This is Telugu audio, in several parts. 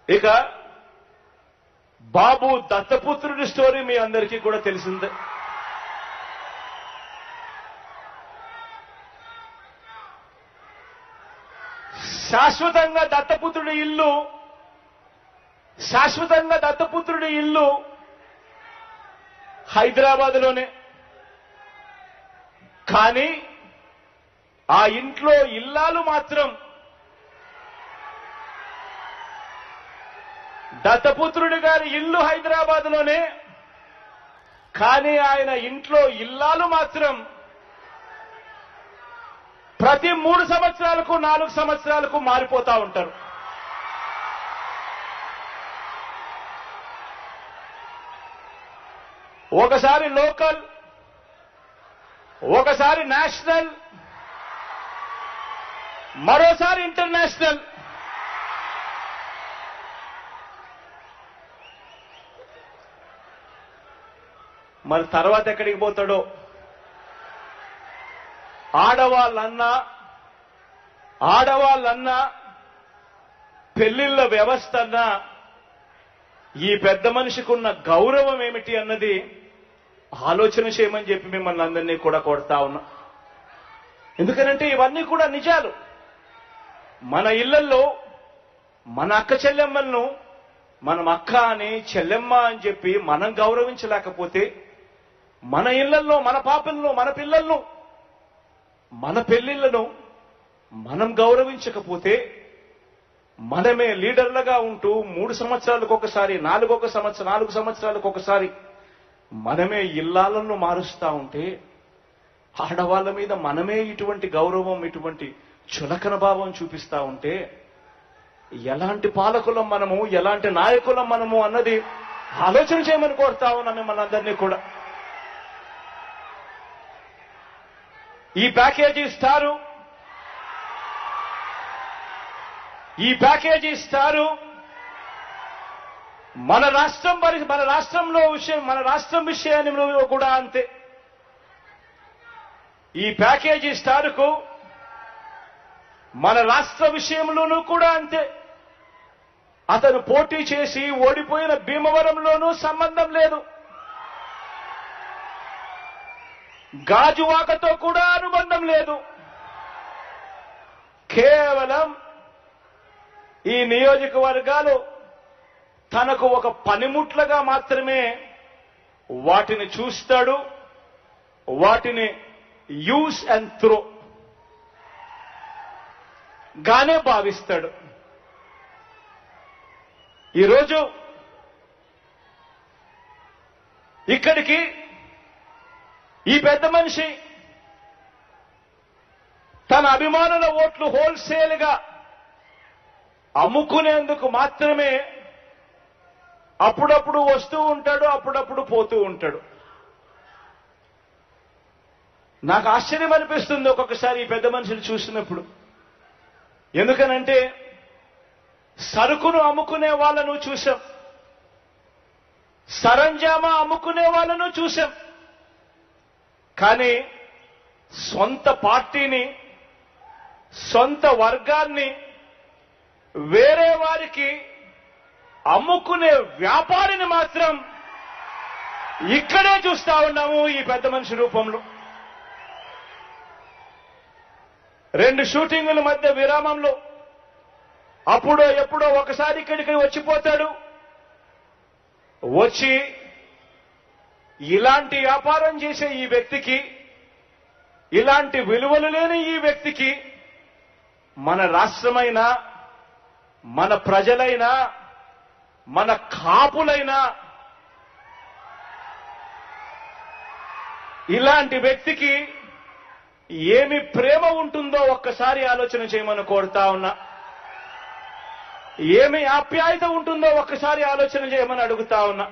ఇక బాబు దత్తపుత్రుడి స్టోరీ మీ అందరికీ కూడా తెలిసిందే శాశ్వతంగా దత్తపుత్రుడి ఇల్లు శాశ్వతంగా దత్తపుత్రుడి ఇల్లు హైదరాబాద్ లోనే కానీ ఆ ఇంట్లో ఇల్లాలు మాత్రం దత్తపుత్రుడి గారి ఇల్లు హైదరాబాద్ లోనే కానీ ఆయన ఇంట్లో ఇల్లాలు మాత్రం ప్రతి మూడు సంవత్సరాలకు నాలుగు సంవత్సరాలకు మారిపోతా ఉంటారు ఒకసారి లోకల్ ఒకసారి నేషనల్ మరోసారి ఇంటర్నేషనల్ మరి తర్వాత ఎక్కడికి పోతాడో ఆడవాళ్ళన్నా ఆడవాళ్ళన్నా పెళ్లిళ్ళ వ్యవస్థ అన్నా ఈ పెద్ద మనిషికి ఉన్న గౌరవం ఏమిటి అన్నది ఆలోచన చేయమని చెప్పి మిమ్మల్ని అందరినీ కూడా కొడతా ఉన్నా ఎందుకనంటే ఇవన్నీ కూడా నిజాలు మన ఇళ్లలో మన అక్క చెల్లెమ్మలను మనం అక్క అని చెల్లెమ్మ అని చెప్పి మనం గౌరవించలేకపోతే మన ఇళ్లలో మన పాపలను మన పిల్లలను మన పెళ్లిళ్లను మనం గౌరవించకపోతే మనమే లీడర్లుగా ఉంటూ మూడు సంవత్సరాలకు ఒకసారి నాలుగొక సంవత్సరం నాలుగు సంవత్సరాలకు ఒకసారి మనమే ఇల్లాలను మారుస్తా ఉంటే ఆడవాళ్ళ మీద మనమే ఇటువంటి గౌరవం ఇటువంటి చులకన భావం చూపిస్తా ఉంటే ఎలాంటి పాలకులం మనము ఎలాంటి నాయకులం మనము అన్నది ఆలోచన చేయమని కోరుతా ఉన్నా మిమ్మల్ని అందరినీ కూడా ఈ ప్యాకేజీ ఇస్తారు ఈ ప్యాకేజీ ఇస్తారు మన రాష్ట్రం పరి మన రాష్ట్రంలో విషయం మన రాష్ట్రం విషయాన్ని కూడా అంతే ఈ ప్యాకేజీ స్టార్కు మన రాష్ట్ర విషయంలోనూ కూడా అంతే అతను పోటీ చేసి ఓడిపోయిన భీమవరంలోనూ సంబంధం లేదు గాజువాకతో కూడా అనుబంధం లేదు కేవలం ఈ నియోజకవర్గాలు తనకు ఒక పనిముట్లుగా మాత్రమే వాటిని చూస్తాడు వాటిని యూస్ అండ్ త్రో గానే భావిస్తాడు ఈరోజు ఇక్కడికి ఈ పెద్ద మనిషి తన అభిమానుల ఓట్లు హోల్సేల్ గా అమ్ముకునేందుకు మాత్రమే అప్పుడప్పుడు వస్తూ ఉంటాడు అప్పుడప్పుడు పోతూ ఉంటాడు నాకు ఆశ్చర్యం అనిపిస్తుంది ఒక్కొక్కసారి ఈ పెద్ద మనిషిని చూసినప్పుడు ఎందుకనంటే సరుకును అమ్ముకునే వాళ్ళను చూశాం సరంజామా అమ్ముకునే వాళ్ళను చూశాం కానీ సొంత పార్టీని సొంత వర్గాన్ని వేరే వారికి అమ్ముకునే వ్యాపారిని మాత్రం ఇక్కడే చూస్తా ఉన్నాము ఈ పెద్ద మనిషి రూపంలో రెండు షూటింగుల మధ్య విరామంలో అప్పుడో ఎప్పుడో ఒకసారి ఇక్కడికి వచ్చిపోతాడు వచ్చి ఇలాంటి వ్యాపారం చేసే ఈ వ్యక్తికి ఇలాంటి విలువలు లేని ఈ వ్యక్తికి మన రాష్ట్రమైనా మన ప్రజలైనా మన కాపులైనా ఇలాంటి వ్యక్తికి ఏమి ప్రేమ ఉంటుందో ఒక్కసారి ఆలోచన చేయమని కోరుతా ఉన్నా ఏమి ఆప్యాయత ఉంటుందో ఒక్కసారి ఆలోచన చేయమని అడుగుతా ఉన్నా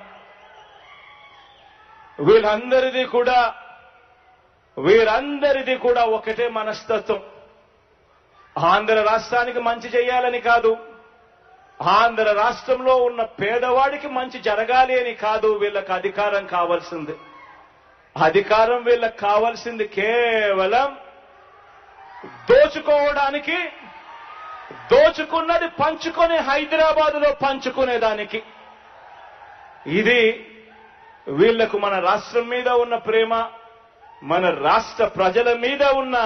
వీళ్ళందరిది కూడా వీరందరిది కూడా ఒకటే మనస్తత్వం ఆంధ్ర రాష్ట్రానికి మంచి చేయాలని కాదు ఆంధ్ర రాష్ట్రంలో ఉన్న పేదవాడికి మంచి జరగాలి అని కాదు వీళ్ళకి అధికారం కావాల్సింది అధికారం వీళ్ళకి కావాల్సింది కేవలం దోచుకోవడానికి దోచుకున్నది పంచుకొని హైదరాబాద్ లో పంచుకునేదానికి ఇది వీళ్లకు మన రాష్ట్రం మీద ఉన్న ప్రేమ మన రాష్ట్ర ప్రజల మీద ఉన్న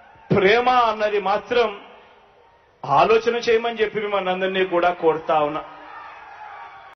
ప్రేమ అన్నది మాత్రం ఆలోచన చేయమని చెప్పి మిమ్మల్ని అందరినీ కూడా కోరుతా ఉన్నా